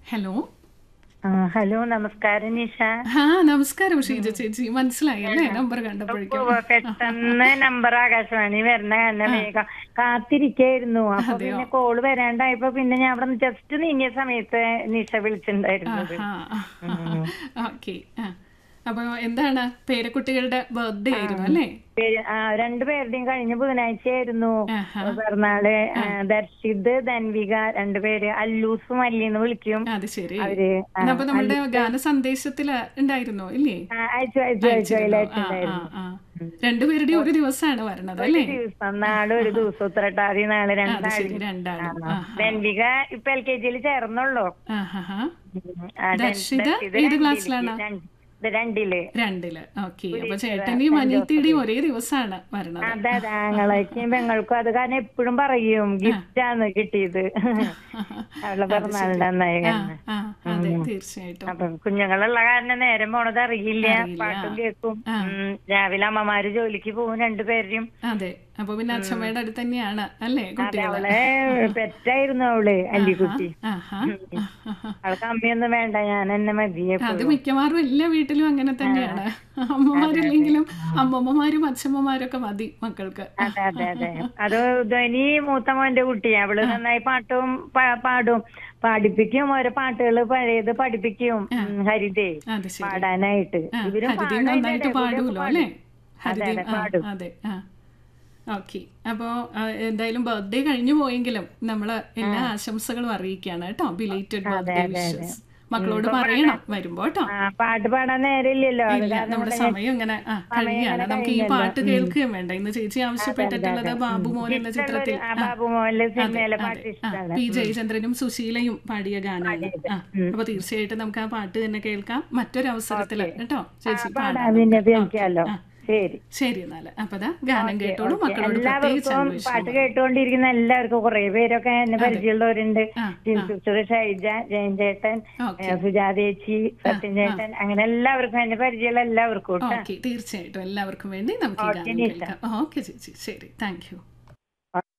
Hello ആ, hello നമസ്കാരം നിഷ ആ നമസ്കാരം ഷീജ ചേച്ചി മനസ്സിലായി അല്ലേ നമ്പർ കണ്ടപ്പോഴേക്കും ഉവ്വ് പെട്ടെന്ന് നമ്പർ ആകാശവാണി വരണ കാരണം വേഗം കാത്തിരിക്കായിരുന്നു അപ്പൊ പിന്നെ കോള് വരാണ്ടായപ്പോ പിന്നെ ഞാൻ അവിടെ ജസ്റ്റ് നീങ്ങിയ സമയത്ത് നിഷ വിളിച്ചിട്ടുണ്ടായിരുന്നത് ഓക്കെ അപ്പൊ എന്താണ് പേരക്കുട്ടികളുടെ ബർത്ത്ഡേ ആയിരുന്നു അല്ലേ പേ- ആ, രണ്ടുപേരുടെയും കഴിഞ്ഞ ബുധനാഴ്ചയായിരുന്നു ആഹാ. പിറന്നാള് ആ, ദർശിത് ധൻവിക രണ്ടുപേര് അല്ലൂസ് മല്ലിന്ന് വിളിക്കും അത് ശരി അവര് ആ, അപ്പൊ നമ്മളുടെ ഗാന സന്ദേശത്തില് ഉണ്ടായിരുന്നോ ഇല്ലേ ആ, അയച്ചു അയച്ചു അയച്ചു ആ, ആ, അതിലായിട്ടുണ്ടായിരുന്നു ആ. രണ്ടുപേരുടെയും ഒരു ദിവസമാണ് വരണത് അല്ലേ ദിവസം നാളെ ഒരു ദിവസം ഉത്രട്ടാതി നാളെ അത് രണ്ടാഴ്ച ശരി രണ്ടാളും ആ ധൻവിക ഇപ്പൊ എൽ കെ ജിയിൽ ചേർന്നുള്ളൂ ആഹാ ആ, ദൻ- ദർശിത ദർശിത ഏത് രണ്ടില്. ക്ലാസ്സിലാണ്? രണ്ട്- ഇത് രണ്ടില് രണ്ടില് ഓക്കെ അപ്പൊ ചേട്ടന്റെയും അനിയത്തിയുടെയും ഒരേ ദിവസമാണ് വരണത് അതെ അതെ ആങ്ങളേക്കും പെങ്ങൾക്കും അത് കാരണം എപ്പോഴും പറയും ഗിഫ്റ്റാണ് കിട്ടിയത് അവളുടെ പിറന്നാളുടെ അന്നായി ആ കാരണം ആ അതെ തീർച്ചയായിട്ടും അപ്പൊ കുഞ്ഞുങ്ങളുള്ള കാരണം നേരം പോണത് അറിയില്ല അറിയില്ല. പാട്ടും കേൾക്കും ആ. ഉം, രാവിലെ അമ്മമാര് ജോലിക്ക് പോകും രണ്ടുപേരും അതെ അപ്പൊ പിന്നെ അച്ഛമ്മയുടെ അടുത്ത് തന്നെയാണ് അല്ലേ അതെ കുട്ടികള് അവളെ പെറ്റായിരുന്നു അവള് അല്ലിക്കുട്ടി ആഹാ അവൾക്ക് അമ്മയൊന്നും വേണ്ട ഞാൻ എന്നെ മതി അത് എപ്പോഴും മിക്കവാറും എല്ലാ വീട്ടിലും അങ്ങനെ തന്നെയാണ് അമ്മമാരില്ലെങ്കിലും അമ്മമ്മമാരും അച്ഛമ്മമാരും ഒക്കെ മതി മക്കൾക്ക് അതെ അതെ അതെ അത് ധ്വനി മൂത്ത മോന്റെ കുട്ടി അവള് നന്നായി പാട്ടും പാ- പാടും പാടിപ്പിക്കും ഓരോ പാട്ടുകള് പഴയത് പഠിപ്പിക്കും ഉം, ഹരിതേ അത് ശരി പാടാനായിട്ട് ആ, ഇവരും ഹരിതയും പാടാൻ നന്നായിട്ട് ഇടയിൽ കൂടിയൊക്കെ പാടുമല്ലോ പാടും. അല്ലേ അതെ, ഹരിതയും അതെ, ആ, പാടും. അതെ ആ ഓക്കെ അപ്പോ ആ, എന്തായാലും ബർത്ത്ഡേ കഴിഞ്ഞു പോയെങ്കിലും നമ്മള് എല്ലാ ആശംസകളും അറിയിക്കുകയാണ് കേട്ടോ ബിലേറ്റഡ് ബർത്ത്ഡേ വിഷസ് മക്കളോട് പറയണം വരുമ്പോ കേട്ടോ ആ പാട്ട് പാടാൻ നേരമില്ലല്ലോ അത് ഇല്ല കാരണം നമ്മുടെ സമയം ഇങ്ങനെ ആ കഴിയാണ് നമുക്ക് ഈ പാട്ട് കേൾക്കുകയും വേണ്ട ഇന്ന് ചേച്ചി ആവശ്യപ്പെട്ടിട്ടുള്ളത് ബാബു മോൻ എന്ന ചിത്രത്തിൽ ആ ബാബു മോഹൻലെ സിനിമയിലെ അതെ, പാട്ട് ആ, ഇഷ്ടമാണ് പി ജയചന്ദ്രനും സുശീലയും പാടിയ ഗാനമാണ് ആ അപ്പൊ തീർച്ചയായിട്ടും നമുക്ക് ആ പാട്ട് തന്നെ കേൾക്കാം മറ്റൊരു അവസരത്തില് കേട്ടോ ചേച്ചി പാടാൻ പാടാം പിന്നെ കേൾക്കാലോ ശരി ശരി എന്നാല് അപ്പൊ ദാ ഗാനം കേട്ടോളൂ മക്കളോട് പ്രത്യേകിച്ച് എല്ലാവർക്കും അന്വേഷിച്ചു പാട്ട് കേട്ടുകൊണ്ടിരിക്കുന്ന എല്ലാവർക്കും കുറെ പേരൊക്കെ എന്നെ പരിചയമുള്ളവരുണ്ട് ആ, സിസ്റ്റർ ഷൈജ ജയൻ ചേട്ടൻ ഓക്കെ ഏ, സുജാതേച്ചി സത്യൻ ചേട്ടൻ അങ്ങനെ എല്ലാവർക്കും എന്നെ പരിചയമുള്ള എല്ലാവർക്കും കേട്ടോ ഓക്കെ തീർച്ചയായിട്ടും എല്ലാവർക്കും വേണ്ടി നമുക്ക് ഈ ഗാനം കേൾക്കാം ഓക്കെ ചേച്ചി ശരി താങ്ക് യു